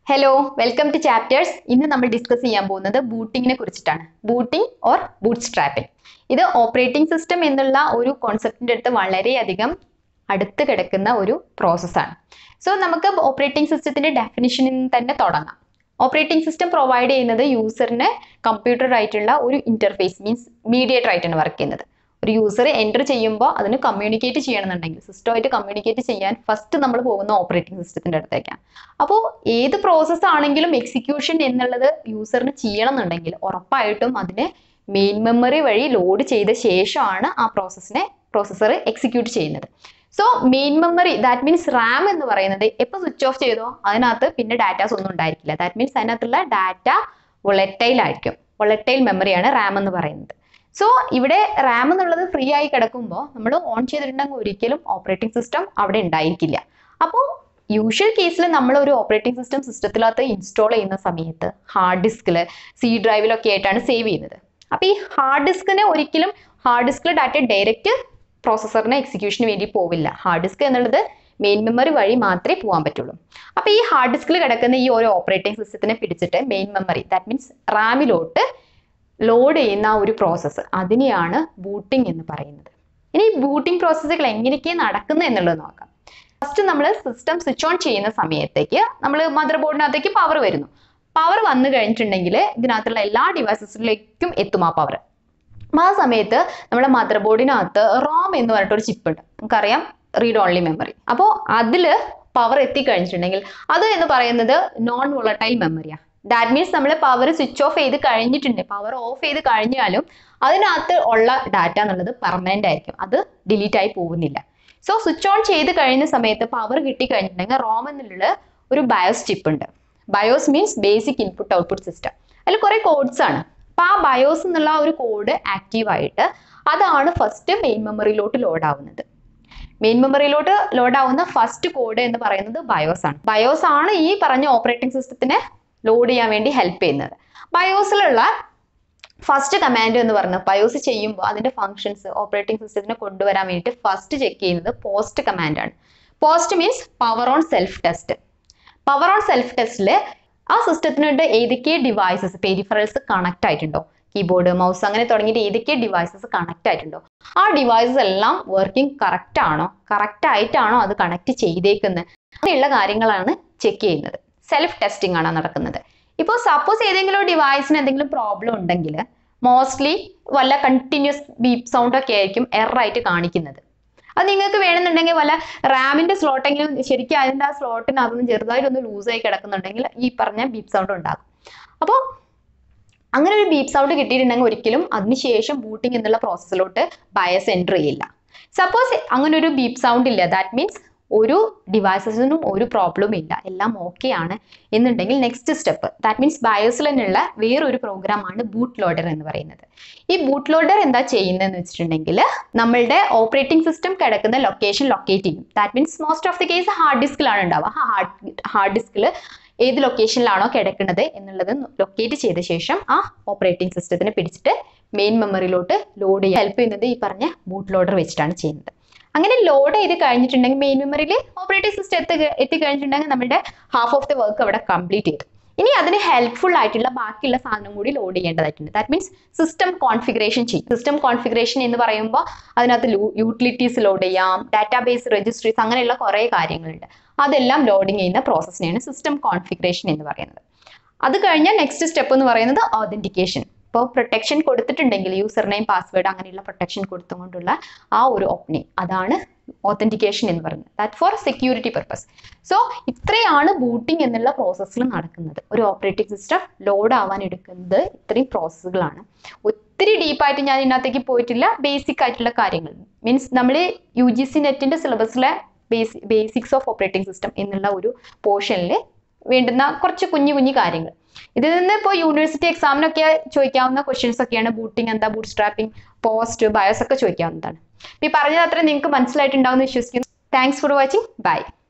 hello welcome to chapters ഇന്ന് നമ്മൾ discuss ചെയ്യാൻ പോകുന്നത് ബൂട്ടിങ്ങിനെ കുറിച്ചിട്ടാണ് ബൂട്ടിംഗ് ഓർ ബൂട്ട് സ്ട്രാപ്പിംഗ് ഇത് ഓപ്പറേറ്റിംഗ് സിസ്റ്റം എന്നുള്ള ഒരു കോൺസെപ്റ്റിന്റെ അടുത്ത് വളരെയധികം അടുത്ത് കിടക്കുന്ന ഒരു പ്രോസസ്സാണ് സോ നമുക്ക് ഓപ്പറേറ്റിംഗ് സിസ്റ്റത്തിന്റെ ഡെഫിനിഷനിൽ നിന്ന് തന്നെ തുടങ്ങാം ഓപ്പറേറ്റിംഗ് സിസ്റ്റം പ്രൊവൈഡ് ചെയ്യുന്നത് യൂസറിന് കമ്പ്യൂട്ടർ ആയിട്ടുള്ള ഒരു ഇന്റർഫേസ് മീൻസ് മീഡിയേറ്റർ ആയിട്ടാണ് വർക്ക് ചെയ്യുന്നത് ഒരു യൂസർ എൻ്റർ ചെയ്യുമ്പോൾ അതിന് കമ്മ്യൂണിക്കേറ്റ് ചെയ്യണമെന്നുണ്ടെങ്കിൽ സിസ്റ്റമായിട്ട് കമ്മ്യൂണിക്കേറ്റ് ചെയ്യാൻ ഫസ്റ്റ് നമ്മൾ പോകുന്ന ഓപ്പറേറ്റിംഗ് സിസ്റ്റത്തിന്റെ അടുത്തേക്കാണ് അപ്പോൾ ഏത് പ്രോസസ്സ് ആണെങ്കിലും എക്സിക്യൂഷൻ എന്നുള്ളത് യൂസറിന് ചെയ്യണം എന്നുണ്ടെങ്കിൽ ഉറപ്പായിട്ടും അതിനെ മെയിൻ മെമ്മറി വഴി ലോഡ് ചെയ്ത ശേഷമാണ് ആ പ്രോസസ്സിനെ പ്രോസസ്സർ എക്സിക്യൂട്ട് ചെയ്യുന്നത് so main memory that means RAM എന്ന് പറയുന്നത് എപ്പോൾ സ്വിച്ച് ഓഫ് ചെയ്തോ അതിനകത്ത് പിന്നെ ഡാറ്റാസ് ഒന്നും ഉണ്ടായിരിക്കില്ല ദാറ്റ് മീൻസ് അതിനകത്തുള്ള ഡാറ്റ വൊളറ്റൈൽ ആയിരിക്കും വൊളറ്റൈൽ മെമ്മറിയാണ് റാം എന്ന് പറയുന്നത് സോ ഇവിടെ റാം എന്നുള്ളത് ഫ്രീ ആയി കിടക്കുമ്പോൾ നമ്മൾ ഓൺ ചെയ്തിട്ടുണ്ടെങ്കിൽ ഒരിക്കലും ഓപ്പറേറ്റിംഗ് സിസ്റ്റം അവിടെ ഉണ്ടായിരിക്കില്ല അപ്പോൾ യൂഷ്വൽ കേസിൽ നമ്മൾ ഒരു ഓപ്പറേറ്റിംഗ് സിസ്റ്റം സിസ്റ്റത്തിനകത്ത് ഇൻസ്റ്റാൾ ചെയ്യുന്ന സമയത്ത് ഹാർഡ് ഡിസ്കിൽ സി ഡ്രൈവിലൊക്കെ ആയിട്ടാണ് സേവ് ചെയ്യുന്നത് അപ്പോൾ ഈ ഹാർഡ് ഡിസ്കിന് ഒരിക്കലും ഹാർഡ് ഡിസ്കിൽ ഡാറ്റ ഡയറക്റ്റ് പ്രോസസ്സറിന് എക്സിക്യൂഷന് വേണ്ടി പോവില്ല ഹാർഡ് ഡിസ്ക് എന്നുള്ളത് മെയിൻ മെമ്മറി വഴി മാത്രമേ പോകാൻ പറ്റുള്ളൂ അപ്പോൾ ഈ ഹാർഡ് ഡിസ്കിൽ കിടക്കുന്ന ഈ ഒരു ഓപ്പറേറ്റിംഗ് സിസ്റ്റത്തിനെ പിടിച്ചിട്ട് മെയിൻ മെമ്മറി ദാറ്റ് മീൻസ് റാമിലോട്ട് ലോഡ് ചെയ്യുന്ന ആ ഒരു പ്രോസസ്സ് അതിനെയാണ് ബൂട്ടിംഗ് എന്ന് പറയുന്നത് ഇനി ബൂട്ടിംഗ് പ്രോസസ്സുകൾ എങ്ങനെയൊക്കെയാണ് നടക്കുന്നത് എന്നുള്ളത് നോക്കാം ഫസ്റ്റ് നമ്മൾ സിസ്റ്റം സ്വിച്ച് ഓൺ ചെയ്യുന്ന സമയത്തേക്ക് നമ്മൾ മദർ ബോർഡിനകത്തേക്ക് പവർ വരുന്നു പവർ വന്നു കഴിഞ്ഞിട്ടുണ്ടെങ്കിൽ ഇതിനകത്തുള്ള എല്ലാ ഡിവൈസസിലേക്കും എത്തും ആ പവർ ആ സമയത്ത് നമ്മുടെ മദർ ബോർഡിനകത്ത് റോം എന്ന് പറഞ്ഞിട്ട് ഒരു ചിപ്പ് ഉണ്ട് നമുക്കറിയാം റീഡ് ഓൺലി മെമ്മറി അപ്പോൾ അതിൽ പവർ എത്തിക്കഴിഞ്ഞിട്ടുണ്ടെങ്കിൽ അത് എന്ന് പറയുന്നത് നോൺ വോളട്ടൈൽ മെമ്മറിയാണ് ദാറ്റ് മീൻസ് നമ്മൾ പവർ സ്വിച്ച് ഓഫ് ചെയ്ത് കഴിഞ്ഞിട്ടുണ്ട് പവർ ഓഫ് ചെയ്ത് കഴിഞ്ഞാലും അതിനകത്ത് ഉള്ള ഡാറ്റ എന്നുള്ളത് പെർമനന്റ് ആയിരിക്കും അത് ഡിലീറ്റ് ആയി പോകുന്നില്ല സോ സ്വിച്ച് ഓൺ ചെയ്ത് കഴിയുന്ന സമയത്ത് പവർ കിട്ടി കഴിഞ്ഞിട്ടുണ്ടെങ്കിൽ റോം എന്നുള്ള ഒരു ബയോസ് ചിപ്പ് ഉണ്ട് BIOS means basic input output system അതിൽ കുറെ കോഡ്സ് ആണ് അപ്പൊ ആ ബയോസ് എന്നുള്ള ഒരു കോഡ് ആക്റ്റീവ് ആയിട്ട് അതാണ് ഫസ്റ്റ് മെയിൻ മെമ്മറിയിലോട്ട് ലോഡ് ആവുന്നത് മെയിൻ മെമ്മറിയിലോട്ട് ലോഡ് ആവുന്ന ഫസ്റ്റ് കോഡ് എന്ന് പറയുന്നത് ബയോസ് ആണ് ബയോസ് ആണ് ഈ പറഞ്ഞ ഓപ്പറേറ്റിംഗ് സിസ്റ്റത്തിനെ ലോഡ് ചെയ്യാൻ വേണ്ടി ഹെൽപ്പ് ചെയ്യുന്നത് ബയോസിലുള്ള ഫസ്റ്റ് കമാൻഡ് എന്ന് പറഞ്ഞാൽ ബയോസ് ചെയ്യുമ്പോൾ അതിന്റെ ഫങ്ഷൻസ് ഓപ്പറേറ്റിംഗ് സിസ്റ്റത്തിനെ കൊണ്ടുവരാൻ വേണ്ടിയിട്ട് ഫസ്റ്റ് ചെക്ക് ചെയ്യുന്നത് പോസ്റ്റ് കമാൻഡ് ആണ് POST means power on self test power on self ടെസ്റ്റിൽ ആ സിസ്റ്റത്തിനുണ്ട് ഏതൊക്കെ ഡിവൈസസ് പെരിഫറൽസ് കണക്ട് ആയിട്ടുണ്ടോ കീബോർഡ് മൗസ് അങ്ങനെ തുടങ്ങിയിട്ട് ഏതൊക്കെ ഡിവൈസസ് കണക്ട് ആയിട്ടുണ്ടോ ആ ഡിവൈസസ് എല്ലാം വർക്കിംഗ് കറക്റ്റ് ആണോ കറക്റ്റ് ആയിട്ടാണോ അത് കണക്ട് ചെയ്തേക്കുന്നത് അങ്ങനെയുള്ള കാര്യങ്ങളാണ് ചെക്ക് ചെയ്യുന്നത് സെൽഫ് ടെസ്റ്റിംഗ് ആണ് നടക്കുന്നത് ഇപ്പോൾ സപ്പോസ് ഏതെങ്കിലും ഡിവൈസിന് എന്തെങ്കിലും പ്രോബ്ലം ഉണ്ടെങ്കിൽ മോസ്റ്റ്ലി വല്ല കണ്ടിന്യൂസ് ബീപ്പ് സൗണ്ട് ഒക്കെ ആയിരിക്കും എററായിട്ട് കാണിക്കുന്നത് അത് നിങ്ങൾക്ക് വേണമെന്നുണ്ടെങ്കിൽ വല്ല റാമിന്റെ സ്ലോട്ടെങ്കിലും ശരിക്കും അതിൻ്റെ ആ സ്ലോട്ടിനകത്തുനിന്ന് ചെറുതായിട്ടൊന്ന് ലൂസായി കിടക്കുന്നുണ്ടെങ്കിൽ ഈ പറഞ്ഞ ബീപ്പ് സൗണ്ട് ഉണ്ടാകും അപ്പോൾ അങ്ങനെ ഒരു ബീപ്പ് സൗണ്ട് കിട്ടിയിട്ടുണ്ടെങ്കിൽ ഒരിക്കലും അതിനുശേഷം ബൂട്ടിംഗ് എന്നുള്ള പ്രോസസ്സിലോട്ട് ബയസ് എൻ്റർ ചെയ്യില്ല സപ്പോസ് അങ്ങനെ ഒരു ബീപ്പ് സൗണ്ട് ഇല്ല ദാറ്റ് മീൻസ് ഒരു ഡിവൈസസിനും ഒരു പ്രോബ്ലം ഇല്ല എല്ലാം ഓക്കെ ആണ് എന്നുണ്ടെങ്കിൽ നെക്സ്റ്റ് സ്റ്റെപ്പ് ദാറ്റ് മീൻസ് ബയോസിൽ തന്നെയുള്ള വേറൊരു പ്രോഗ്രാമാണ് ബൂട്ട് ലോഡർ എന്ന് പറയുന്നത് ഈ ബൂട്ട് ലോഡർ എന്താ ചെയ്യുന്നതെന്ന് വെച്ചിട്ടുണ്ടെങ്കിൽ നമ്മളുടെ ഓപ്പറേറ്റിംഗ് സിസ്റ്റം കിടക്കുന്ന ലൊക്കേഷൻ ലൊക്കേറ്റ് ചെയ്യും that means most of the case hard ഡിസ്കിലാണ് ഉണ്ടാവുക ഹാർഡ് ഹാർഡ് ഡിസ്കിൽ ഏത് ലൊക്കേഷനിലാണോ കിടക്കുന്നത് എന്നുള്ളത് ലൊക്കേറ്റ് ചെയ്ത ശേഷം ആ ഓപ്പറേറ്റിംഗ് സിസ്റ്റത്തിനെ പിടിച്ചിട്ട് മെയിൻ മെമ്മറിയിലോട്ട് ലോഡ് ചെയ്യാൻ ഹെൽപ്പ് ചെയ്യുന്നത് ഈ പറഞ്ഞ ബൂട്ട് ലോഡർ വെച്ചിട്ടാണ് ചെയ്യുന്നത് അങ്ങനെ ലോഡ് ചെയ്ത് കഴിഞ്ഞിട്ടുണ്ടെങ്കിൽ മെയിൻ മെമ്മറിയിൽ ഓപ്പറേറ്റിംഗ് സിസ്റ്റം എത്തി എത്തിക്കഴിഞ്ഞിട്ടുണ്ടെങ്കിൽ നമ്മുടെ ഹാഫ് ഓഫ് ദി വർക്ക് അവിടെ കംപ്ലീറ്റ് ചെയ്തു ഇനി അതിന് ഹെൽപ്ഫുൾ ആയിട്ടുള്ള ബാക്കിയുള്ള സാധനം കൂടി ലോഡ് ചെയ്യേണ്ടതായിട്ടുണ്ട് ദാറ്റ് മീൻസ് സിസ്റ്റം കോൺഫിഗറേഷൻ ചെയ്യും സിസ്റ്റം കോൺഫിഗറേഷൻ എന്ന് പറയുമ്പോൾ അതിനകത്ത് യൂട്ടിലിറ്റീസ് ലോഡ് ചെയ്യാം ഡാറ്റാബേസ് രജിസ്ട്രീസ് അങ്ങനെയുള്ള കുറേ കാര്യങ്ങളുണ്ട് അതെല്ലാം ലോഡിങ് ചെയ്യുന്ന പ്രോസസ്സിനെയാണ് സിസ്റ്റം കോൺഫിഗറേഷൻ എന്ന് പറയുന്നത് അത് കഴിഞ്ഞാൽ നെക്സ്റ്റ് സ്റ്റെപ്പ് എന്ന് പറയുന്നത് ഓതന്റിക്കേഷൻ ഇപ്പോൾ പ്രൊട്ടക്ഷൻ കൊടുത്തിട്ടുണ്ടെങ്കിൽ യൂസർ നെയിം പാസ്വേഡ് അങ്ങനെയുള്ള പ്രൊട്ടക്ഷൻ കൊടുത്തുകൊണ്ടുള്ള ആ ഒരു ഓപ്പണിംഗ് അതാണ് ഓതന്റിക്കേഷൻ എന്ന് പറയുന്നത് that for security purpose so ഇത്രയാണ് ബൂട്ടിംഗ് എന്നുള്ള പ്രോസസ്സിൽ നടക്കുന്നത് ഒരു ഓപ്പറേറ്റിംഗ് സിസ്റ്റം ലോഡ് ആവാൻ എടുക്കുന്നത് ഇത്രയും പ്രോസസ്സുകളാണ് ഒത്തിരി ഡീപ്പായിട്ട് ഞാൻ ഇതിനകത്തേക്ക് പോയിട്ടില്ല ബേസിക് ആയിട്ടുള്ള കാര്യങ്ങൾ മീൻസ് നമ്മൾ യു ജി സി നെറ്റിന്റെ സിലബസിലെ ബേസി ബേസിക്സ് ഓഫ് ഓപ്പറേറ്റിംഗ് സിസ്റ്റം എന്നുള്ള ഒരു പോർഷനിൽ വേണ്ടുന്ന കുറച്ച് കുഞ്ഞു കുഞ്ഞു കാര്യങ്ങൾ ഇതിൽ നിന്ന് ഇപ്പോൾ യൂണിവേഴ്സിറ്റി എക്സാമിനൊക്കെ ചോദിക്കാവുന്ന ക്വസ്റ്റ്യൻസ് ഒക്കെയാണ് ബൂട്ടിംഗ് എന്താ ബൂട്ട് സ്ട്രാപ്പിംഗ് പോസ്റ്റ് ബയോസ് ഒക്കെ ചോദിക്കാവുന്നതാണ് ഈ പറഞ്ഞത് അത്ര നിങ്ങൾക്ക് മനസ്സിലായിട്ടുണ്ടാവും എന്ന് വിശ്വസിക്കുന്നു താങ്ക്സ് ഫോർ വാച്ചിങ് ബൈ